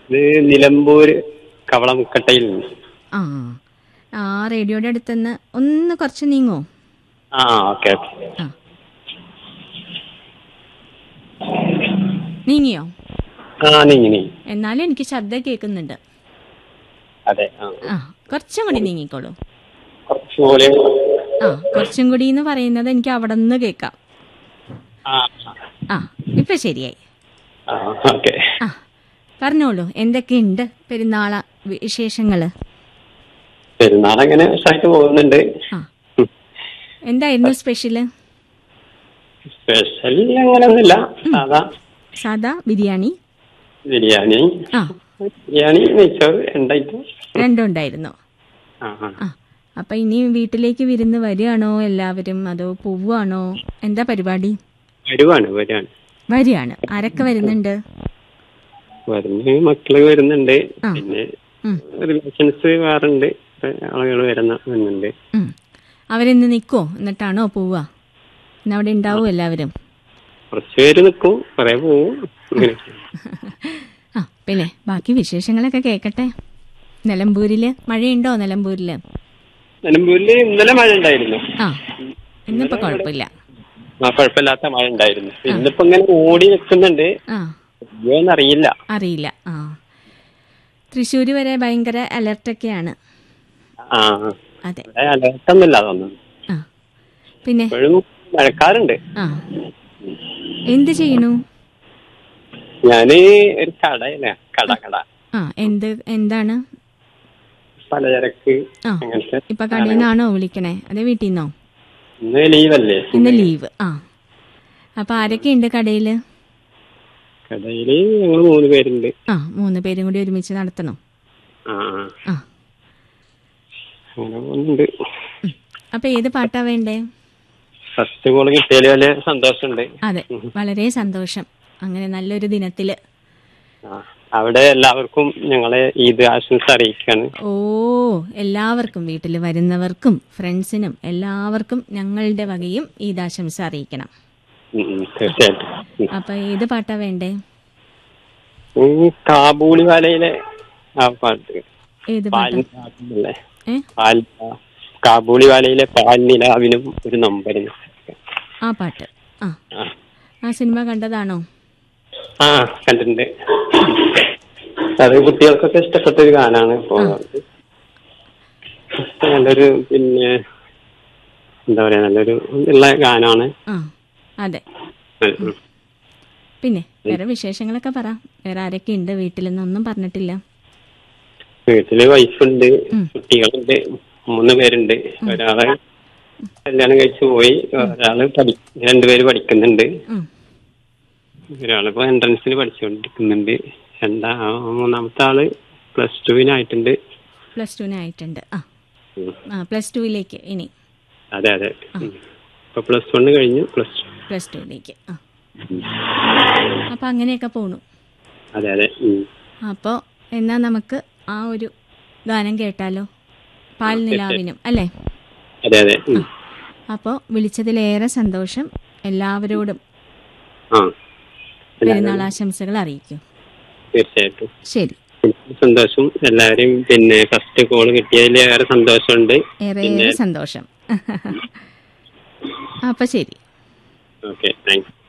ഇത് നിലമ്പൂർ കവളമുക്കട്ടയിൽ നിന്ന് ആ ആ റേഡിയോയുടെ അടുത്തുനിന്ന് ഒന്ന് കുറച്ച് നീങ്ങോ ആ ഓക്കെ ഓക്കെ ആ നീങ്ങിയോ ആ നീങ്ങി നീങ്ങി എന്നാലും എനിക്ക് ശബ്ദം കേൾക്കുന്നുണ്ട് അതെ ആ ആ കുറച്ചും കൂടി നീങ്ങിക്കോളൂ കുറച്ച് പോലെ ആ കുറച്ചും കൂടി എന്ന് പറയുന്നത് എനിക്ക് അവിടെ നിന്ന് കേൾക്കാം ആ ആ ഇപ്പൊ ശരിയായി ആ ഓക്കെ ആ പറഞ്ഞോളൂ എന്തൊക്കെയുണ്ട് പെരുന്നാള വിശേഷങ്ങള് പെരുന്നാൾ അങ്ങനെ ഉഷായിട്ട് പോകുന്നുണ്ട് ആ എന്തായിരുന്നു സ്പെഷ്യല് സ്പെഷ്യൽ അങ്ങനെയൊന്നുമില്ല സാധാ സാദാ ബിരിയാണി ബിരിയാണി ആ ബിരിയാണി നെയ്ച്ചോറ് രണ്ടായിട്ട് രണ്ടും ഉണ്ടായിരുന്നു ആ ആ ആ അപ്പൊ ഇനി വീട്ടിലേക്ക് വിരുന്ന് വരികയാണോ എല്ലാവരും അതോ പോവുകയാണോ എന്താ പരിപാടി വരുവാണ് വരുവാണ് വരികയാണ് ആരൊക്കെ വരുന്നുണ്ട് വരുന്ന മക്കള് വരുന്നുണ്ട് ആ. പിന്നെ ഉം, റിലേഷൻസ് വേറുണ്ട് ആളുകൾ വരുന്ന വരുന്നുണ്ട് ഉം. അവരിന്ന് നിൽക്കോ എന്നിട്ടാണോ പോവുക ഇന്ന് അവിടെ ഉണ്ടാവും എല്ലാവരും കുറച്ച് പേര് നിൽക്കും കുറെ പോവും അങ്ങനെ ആ പിന്നെ ബാക്കി വിശേഷങ്ങളൊക്കെ കേൾക്കട്ടെ നിലമ്പൂരില് മഴയുണ്ടോ നിലമ്പൂരില് നിലമ്പൂരില് ഇന്നലെ മഴ ഉണ്ടായിരുന്നു ആ ഇന്നിപ്പോ കുഴപ്പമില്ല ആ കുഴപ്പമില്ലാത്ത മഴ ഉണ്ടായിരുന്നു ഇന്നിപ്പോ ഇങ്ങനെ ഓടി നിൽക്കുന്നുണ്ട് ആ അറിയില്ല അറിയില്ല ആ തൃശ്ശൂര് വരെ ഭയങ്കര അലർട്ടൊക്കെയാണ് ആ അതെ ഇവിടെ അലേർട്ടൊന്നുമില്ല അതൊന്നും ആ പിന്നെ ഇപ്പോഴും മഴക്കാറുണ്ട് ആ എന്ത് ചെയ്യണു ഞാന് ഒരു കടയില്ല കട കട ആ എന്ത് എന്താണ് പലചരക്ക് ആ അങ്ങനത്തെ ഇപ്പൊ കടയിൽ നിന്നാണോ വിളിക്കണേ അതെ വീട്ടിൽ നിന്നോ ഇന്ന് ലീവല്ലേ ഇന്ന് ലീവ് ആ അപ്പൊ ആരൊക്കെ ഉണ്ട് കടയില് കടയില് ഞങ്ങൾ മൂന്ന് പേരുണ്ട് ആ മൂന്ന് പേരും കൂടി ഒരുമിച്ച് നടത്തണോ ആ ആ. ആ അങ്ങനെ പോകുന്നുണ്ട് ഉം. അപ്പൊ ഏത് പാട്ടാ വേണ്ടേ ഫസ്റ്റ് കോള് കിട്ടിയാല് വലിയ സന്തോഷമുണ്ട് അതെ വളരെ സന്തോഷം അങ്ങനെ നല്ലൊരു ദിനത്തില് ആ. അവിടെ എല്ലാവർക്കും ഞങ്ങളെ ഈദ് ആശംസ അറിയിക്കാണ് ഓ എല്ലാവർക്കും വീട്ടിൽ വരുന്നവർക്കും ഫ്രണ്ട്സിനും എല്ലാവർക്കും ഞങ്ങളുടെ വകയും ഈദാശംസ അറിയിക്കണം ഉം, ഉം, തീർച്ചയായിട്ടും ഉം. അപ്പൊ ഏത് പാട്ടാ വേണ്ടേ ഉം, കാബൂളി വാലയിലെ ആ പാട്ട് ഏത് പാട്ടാ പാലില്ലേ ഏ പാൽ കാബൂളി വാലയിലെ പാൽ നിലാവിനും ഒരു നമ്പർ ആ പാട്ട് ആ ആ സിനിമ കണ്ടതാണോ ആ കണ്ടിട്ടുണ്ട് അത് കുട്ടികൾക്കൊക്കെ ഇഷ്ടപ്പെട്ട ഒരു ഗാനാണ് ഇപ്പോ നല്ലൊരു പിന്നെ എന്താ പറയാ നല്ലൊരു ഉള്ള ഗാനാണ് ആ അതെ പിന്നെ വേറെ വിശേഷങ്ങളൊക്കെ പറ വേറെ ആരൊക്കെ ഉണ്ട് വീട്ടിലെന്നൊന്നും പറഞ്ഞിട്ടില്ല വീട്ടില് വൈഫുണ്ട് ഉം. കുട്ടികളുണ്ട് മൂന്ന് പേരുണ്ട് ഒരാള് കല്യാണം കഴിച്ചു പോയി ഒരാള് പഠി രണ്ടുപേര് പഠിക്കുന്നുണ്ട് ഉം. ഒരാളിപ്പോ എൻട്രൻസിന് പഠിച്ചുകൊണ്ടിരിക്കുന്നുണ്ട് രണ്ടാ ആ, മൂന്നാമത്തെ ആള് പ്ലസ് ടുവിനായിട്ടുണ്ട് പ്ലസ് ടുവിനായിട്ടുണ്ട് ആ ഉം. ആ പ്ലസ് ടുവിലേക്ക് ഇനി അതെ അതെ ഉം. ഇപ്പൊ പ്ലസ് വൺ കഴിഞ്ഞു പ്ലസ് ടു പ്ലസ് ടുവിലേക്ക് ആ അപ്പൊ അങ്ങനെയൊക്കെ പോണു അതെ അതെ ഉം. അപ്പോൾ എന്നാ നമുക്ക് ആ ഒരു ഗാനം കേട്ടാലോ പാൽ നിലാവിനും അല്ലേ അതെ അതെ ഉം. അപ്പോൾ വിളിച്ചതിലേറെ സന്തോഷം എല്ലാവരോടും ആ പെരുന്നാൾ ആശംസകൾ അറിയിക്കും തീർച്ചയായിട്ടും ശരി എനിക്ക് സന്തോഷം എല്ലാവരെയും പിന്നെ ഫസ്റ്റ് കോൾ കിട്ടിയതിൽ ഏറെ സന്തോഷമുണ്ട് ഏറെ സന്തോഷം അപ്പൊ ശരി ഓക്കെ താങ്ക്സ്